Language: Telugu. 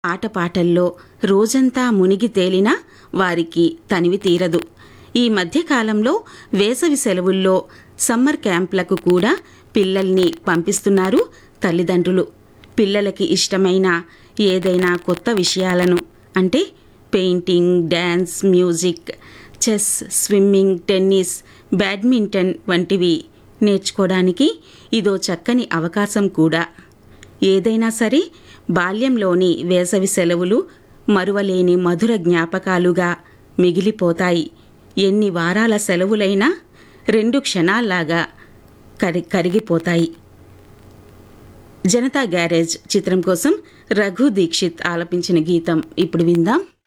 ఆటపాటల్లో రోజంతా మునిగి తేలినా వారికి తనివి తీరదు ఈ మధ్యకాలంలో వేసవి సెలవుల్లో సమ్మర్ క్యాంప్లకు కూడా పిల్లల్ని పంపిస్తున్నారు తల్లిదండ్రులు పిల్లలకి ఇష్టమైన ఏదైనా కొత్త విషయాలను అంటే painting dance music chess swimming tennis badminton వంటివి నేర్చుకోవడానికి ఇదో చక్కని అవకాశం కూడా ఏదైనా సరే బాల్యంలోని వేసవి సెలవులు మరువలేని మధుర జ్ఞాపకాలుగా మిగిలిపోతాయి ఎన్ని వారాల సెలవులైనా రెండు క్షణాల్లాగా కరి కరిగిపోతాయి జనతా గ్యారేజ్ చిత్రం కోసం రఘు దీక్షిత్ ఆలపించిన గీతం ఇప్పుడు విందాం